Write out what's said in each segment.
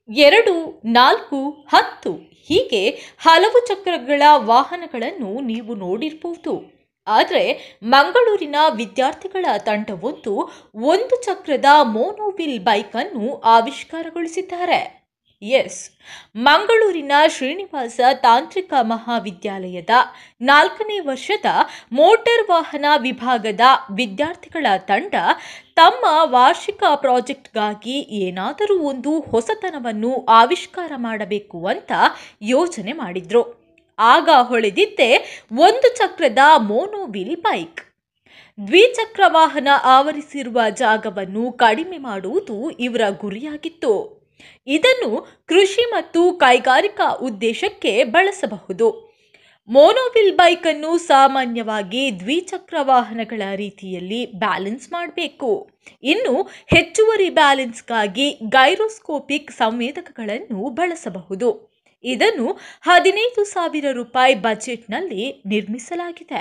ಎರಡು ನಾಲ್ಕು ಹತ್ತು ಹೀಗೆ ಹಲವು ಚಕ್ರಗಳ ವಾಹನಗಳನ್ನು ನೀವು ನೋಡಿರಬಹುದು ಆದರೆ ಮಂಗಳೂರಿನ ವಿದ್ಯಾರ್ಥಿಗಳ ತಂಡವೊಂದು ಒಂದು ಚಕ್ರದ ಮೋನೋವಿಲ್ ಬೈಕನ್ನು ಆವಿಷ್ಕಾರಗೊಳಿಸಿದ್ದಾರೆ ಎಸ್ ಮಂಗಳೂರಿನ ಶ್ರೀನಿವಾಸ ತಾಂತ್ರಿಕ ಮಹಾವಿದ್ಯಾಲಯದ ನಾಲ್ಕನೇ ವರ್ಷದ ಮೋಟಾರ್ ವಾಹನ ವಿಭಾಗದ ವಿದ್ಯಾರ್ಥಿಗಳ ತಂಡ ತಮ್ಮ ವಾರ್ಷಿಕ ಪ್ರಾಜೆಕ್ಟ್ಗಾಗಿ ಏನಾದರೂ ಒಂದು ಹೊಸತನವನ್ನು ಆವಿಷ್ಕಾರ ಮಾಡಬೇಕು ಅಂತ ಯೋಚನೆ ಮಾಡಿದ್ರು ಆಗ ಹೊಳೆದಿದ್ದೆ ಒಂದು ಚಕ್ರದ ಮೋನೋವಿಲ್ ಬೈಕ್ ದ್ವಿಚಕ್ರ ವಾಹನ ಆವರಿಸಿರುವ ಜಾಗವನ್ನು ಕಡಿಮೆ ಮಾಡುವುದು ಇವರ ಗುರಿಯಾಗಿತ್ತು ಇದನ್ನು ಕೃಷಿ ಮತ್ತು ಕೈಗಾರಿಕಾ ಉದ್ದೇಶಕ್ಕೆ ಬಳಸಬಹುದು ಮೋನೋವಿಲ್ ಬೈಕ್ ಅನ್ನು ಸಾಮಾನ್ಯವಾಗಿ ದ್ವಿಚಕ್ರ ವಾಹನಗಳ ರೀತಿಯಲ್ಲಿ ಬ್ಯಾಲೆನ್ಸ್ ಮಾಡಬೇಕು ಇನ್ನು ಹೆಚ್ಚುವರಿ ಬ್ಯಾಲೆನ್ಸ್ಗಾಗಿ ಗೈರೋಸ್ಕೋಪಿಕ್ ಸಂವೇದಕಗಳನ್ನು ಬಳಸಬಹುದು ಇದನ್ನು ಹದಿನೈದು ಸಾವಿರ ರೂಪಾಯಿ ಬಜೆಟ್ನಲ್ಲಿ ನಿರ್ಮಿಸಲಾಗಿದೆ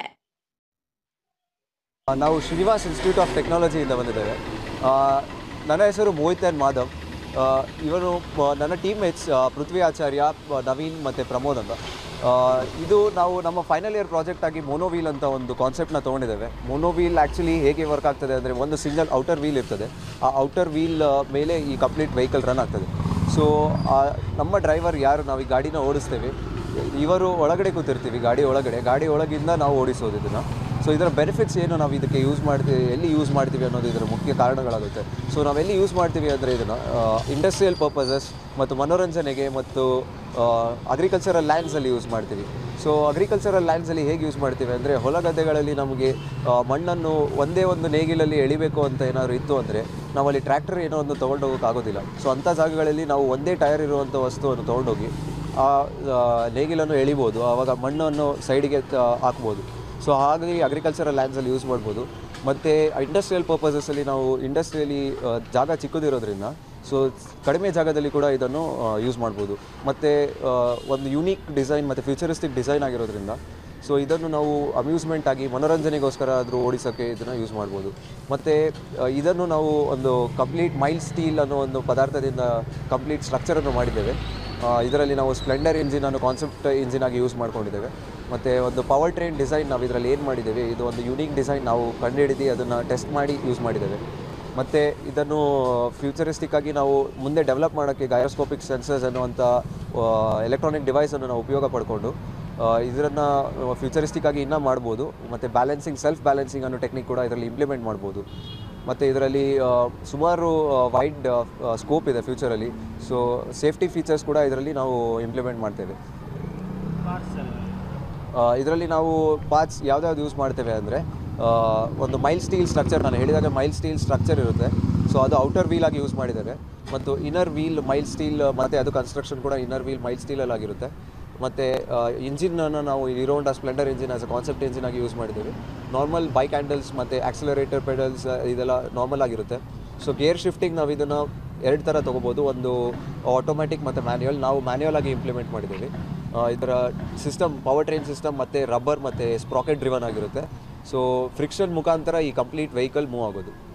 ನಾವು ಶ್ರೀನಿವಾಸ್ ಇನ್ಸ್ಟಿಟ್ಯೂಟ್ ಆಫ್ ಟೆಕ್ನಾಲಜಿಯಿಂದ ಬಂದಿದ್ದೇವೆ ಆ, ನನ್ನ ಹೆಸರು ಮೋಹಿತ್ ಆ್ಯಂಡ್ ಮಾಧವ್ ಆ, ಇವನು ಆ, ನನ್ನ ಟೀಮ್ ಮೇಟ್ಸ್ ಪೃಥ್ವಿ ಆಚಾರ್ಯ ಆ, ನವೀನ್ ಮತ್ತು ಪ್ರಮೋದ್ ಅಂತ ಆ, ಇದು ನಾವು ನಮ್ಮ ಫೈನಲ್ ಇಯರ್ ಪ್ರಾಜೆಕ್ಟ್ ಆಗಿ ಮೋನೋವೀಲ್ ಅಂತ ಒಂದು ಕಾನ್ಸೆಪ್ಟ್ನ ತೊಗೊಂಡಿದ್ದೇವೆ ಮೋನೋವೀಲ್ ಆ್ಯಕ್ಚುಲಿ ಹೇಗೆ ವರ್ಕ್ ಆಗ್ತದೆ ಅಂದರೆ ಒಂದು ಸಿಂಗಲ್ ಔಟರ್ ವೀಲ್ ಇರ್ತದೆ ಆ ಔಟರ್ ವೀಲ್ ಮೇಲೆ ಈ ಕಂಪ್ಲೀಟ್ ವೆಹಿಕಲ್ ರನ್ ಆಗ್ತದೆ ಸೊ ನಮ್ಮ ಡ್ರೈವರ್ ಯಾರು ನಾವು ಈ ಗಾಡಿನ ಓಡಿಸ್ತೇವೆ ಇವರು ಒಳಗಡೆ ಕೂತಿರ್ತೀವಿ ಗಾಡಿ ಒಳಗಡೆ ಗಾಡಿ ಒಳಗಿಂದ ನಾವು ಓಡಿಸೋದು ಇದನ್ನು ಸೊ ಇದರ ಬೆನಿಫಿಟ್ಸ್ ಏನು ನಾವು ಇದಕ್ಕೆ ಯೂಸ್ ಮಾಡ್ತೀವಿ ಎಲ್ಲಿ ಯೂಸ್ ಮಾಡ್ತೀವಿ ಅನ್ನೋದು ಇದರ ಮುಖ್ಯ ಕಾರಣಗಳಾಗುತ್ತೆ ಸೊ ನಾವೆಲ್ಲಿ ಯೂಸ್ ಮಾಡ್ತೀವಿ ಅಂದರೆ ಇದನ್ನು ಇಂಡಸ್ಟ್ರಿಯಲ್ ಪರ್ಪಸಸ್ ಮತ್ತು ಮನೋರಂಜನೆಗೆ ಮತ್ತು ಅಗ್ರಿಕಲ್ಚರಲ್ ಲ್ಯಾಂಡ್ಸಲ್ಲಿ ಯೂಸ್ ಮಾಡ್ತೀವಿ ಸೊ ಅಗ್ರಿಕಲ್ಚರಲ್ ಲ್ಯಾಂಡ್ಸಲ್ಲಿ ಹೇಗೆ ಯೂಸ್ ಮಾಡ್ತೀವಿ ಅಂದರೆ ಹೊಲ ಗದ್ದೆಗಳಲ್ಲಿ ನಮಗೆ ಆ, ಮಣ್ಣನ್ನು ಒಂದೇ ಒಂದು ನೇಗಿಲಲ್ಲಿ ಎಳಿಬೇಕು ಅಂತ ಏನಾದರೂ ಇತ್ತು ಅಂದರೆ ನಾವಲ್ಲಿ ಟ್ರ್ಯಾಕ್ಟರ್ ಏನೋ ಒಂದು ತೊಗೊಂಡು ಹೋಗೋಕ್ಕಾಗೋದಿಲ್ಲ ಸೊ ಅಂಥ ಜಾಗಗಳಲ್ಲಿ ನಾವು ಒಂದೇ ಟೈರ್ ಇರುವಂಥ ವಸ್ತುವನ್ನು ತೊಗೊಂಡೋಗಿ ಆ ಆ, ನೇಗಿಲನ್ನು ಎಳಿಬೋದು ಆವಾಗ ಮಣ್ಣನ್ನು ಸೈಡಿಗೆ ತ- ಹಾಕ್ಬೋದು ಸೊ ಹಾಗಾಗಿ ಅಗ್ರಿಕಲ್ಚರಲ್ ಲ್ಯಾಂಡ್ಸಲ್ಲಿ ಯೂಸ್ ಮಾಡ್ಬೋದು ಮತ್ತು ಇಂಡಸ್ಟ್ರಿಯಲ್ ಪರ್ಪಸಸಲ್ಲಿ ನಾವು ಇಂಡಸ್ಟ್ರಿಯಲಿ ಜಾಗ ಚಿಕ್ಕದಿರೋದ್ರಿಂದ ಸೊ ಕಡಿಮೆ ಜಾಗದಲ್ಲಿ ಕೂಡ ಇದನ್ನು ಯೂಸ್ ಮಾಡ್ಬೋದು ಮತ್ತು ಒಂದು ಯುನೀಕ್ ಡಿಸೈನ್ ಮತ್ತು ಫ್ಯೂಚರಿಸ್ಟಿಕ್ ಡಿಸೈನ್ ಆಗಿರೋದ್ರಿಂದ ಸೊ ಇದನ್ನು ನಾವು ಅಮ್ಯೂಸ್ಮೆಂಟ್ ಆಗಿ ಮನೋರಂಜನೆಗೋಸ್ಕರ ಆದರೂ ಓಡಿಸೋಕ್ಕೆ ಇದನ್ನು ಯೂಸ್ ಮಾಡ್ಬೋದು ಮತ್ತು ಇದನ್ನು ನಾವು ಒಂದು ಕಂಪ್ಲೀಟ್ ಮೈಲ್ ಸ್ಟೀಲ್ ಅನ್ನೋ ಒಂದು ಪದಾರ್ಥದಿಂದ ಕಂಪ್ಲೀಟ್ ಸ್ಟ್ರಕ್ಚರನ್ನು ಮಾಡಿದ್ದೇವೆ ಇದರಲ್ಲಿ ನಾವು ಸ್ಪ್ಲೆಂಡರ್ ಇಂಜಿನ್ ಅನ್ನೋ ಕಾನ್ಸೆಪ್ಟ್ ಇಂಜಿನ್ ಆಗಿ ಯೂಸ್ ಮಾಡ್ಕೊಂಡಿದ್ದೇವೆ ಮತ್ತು ಒಂದು ಪವರ್ ಟ್ರೈನ್ ಡಿಸೈನ್ ನಾವು ಇದರಲ್ಲಿ ಏನು ಮಾಡಿದ್ದೇವೆ ಇದು ಒಂದು ಯುನೀಕ್ ಡಿಸೈನ್ ನಾವು ಕಂಡುಹಿಡಿದು ಅದನ್ನು ಟೆಸ್ಟ್ ಮಾಡಿ ಯೂಸ್ ಮಾಡಿದ್ದೇವೆ ಮತ್ತು ಇದನ್ನು ಫ್ಯೂಚರಿಸ್ಟಿಕ್ ಆಗಿ ನಾವು ಮುಂದೆ ಡೆವಲಪ್ ಮಾಡೋಕ್ಕೆ ಗೈರೋಸ್ಕೋಪಿಕ್ ಸೆನ್ಸರ್ಸ್ ಅನ್ನುವಂಥ ಎಲೆಕ್ಟ್ರಾನಿಕ್ ಡಿವೈಸನ್ನು ನಾವು ಉಪಯೋಗ ಪಡ್ಕೊಂಡು ಇದನ್ನು ಫ್ಯೂಚರಿಸ್ಟಿಕ್ ಆಗಿ ಇನ್ನೂ ಮಾಡ್ಬೋದು ಮತ್ತು ಬ್ಯಾಲೆನ್ಸಿಂಗ್ ಸೆಲ್ಫ್ ಬ್ಯಾಲೆನ್ಸಿಂಗ್ ಅನ್ನೋ ಟೆಕ್ನಿಕ್ ಕೂಡ ಇದರಲ್ಲಿ ಇಂಪ್ಲಿಮೆಂಟ್ ಮಾಡ್ಬೋದು ಮತ್ತು ಇದರಲ್ಲಿ ಆ, ಸುಮಾರು ವೈಡ್ ಸ್ಕೋಪ್ ಇದೆ ಫ್ಯೂಚರಲ್ಲಿ ಸೊ ಸೇಫ್ಟಿ ಫೀಚರ್ಸ್ ಕೂಡ ಇದರಲ್ಲಿ ನಾವು ಇಂಪ್ಲಿಮೆಂಟ್ ಮಾಡ್ತೇವೆ ಇದರಲ್ಲಿ ನಾವು ಪಾರ್ಟ್ಸ್ ಯಾವ್ದಾವ್ದು ಯೂಸ್ ಮಾಡ್ತೇವೆ ಅಂದರೆ ಒಂದು ಮೈಲ್ ಸ್ಟೀಲ್ ಸ್ಟ್ರಕ್ಚರ್ ನಾನು ಹೇಳಿದಾಗ ಮೈಲ್ ಸ್ಟೀಲ್ ಸ್ಟ್ರಕ್ಚರ್ ಇರುತ್ತೆ ಸೊ ಅದು ಔಟರ್ ವೀಲ್ ಆಗಿ ಯೂಸ್ ಮಾಡಿದ್ದೇವೆ ಮತ್ತು ಇನ್ನರ್ ವೀಲ್ ಮೈಲ್ ಸ್ಟೀಲ್ ಮತ್ತು ಅದು ಕನ್ಸ್ಟ್ರಕ್ಷನ್ ಕೂಡ ಇನ್ನರ್ ವೀಲ್ ಮೈಲ್ ಸ್ಟೀಲಲ್ಲಿ ಆಗಿರುತ್ತೆ ಮತ್ತು ಇಂಜಿನನ್ನು ನಾವು ಇರೋಂಡ Splendor engine as a concept engine ಆಗಿ ಯೂಸ್ ಮಾಡಿದ್ದೀವಿ ನಾರ್ಮಲ್ ಬೈಕ್ ಹ್ಯಾಂಡಲ್ಸ್ ಮತ್ತು ಆಕ್ಸಿಲರೇಟರ್ ಪೆಡಲ್ಸ್ ಇದೆಲ್ಲ ನಾರ್ಮಲ್ ಆಗಿರುತ್ತೆ ಸೊ ಗೇರ್ ಶಿಫ್ಟಿಂಗ್ ನಾವು ಇದನ್ನು ಎರಡು ಥರ ತೊಗೋಬೋದು ಒಂದು ಆಟೋಮ್ಯಾಟಿಕ್ ಮತ್ತು ಮ್ಯಾನ್ಯುಯಲ್ ನಾವು ಮ್ಯಾನ್ಯುಯಲ್ ಆಗಿ ಇಂಪ್ಲಿಮೆಂಟ್ ಮಾಡಿದ್ದೀವಿ ಆ, ಇದರ ಸಿಸ್ಟಮ್ ಪವರ್ ಟ್ರೈನ್ ಸಿಸ್ಟಮ್ ಮತ್ತು ರಬ್ಬರ್ ಮತ್ತು ಸ್ಪ್ರಾಕೆಟ್ ಡ್ರಿವನ್ ಆಗಿರುತ್ತೆ ಸೊ ಫ್ರಿಕ್ಷನ್ ಮುಖಾಂತರ ಈ ಕಂಪ್ಲೀಟ್ ವೆಹಿಕಲ್ ಮೂವ್ ಆಗೋದು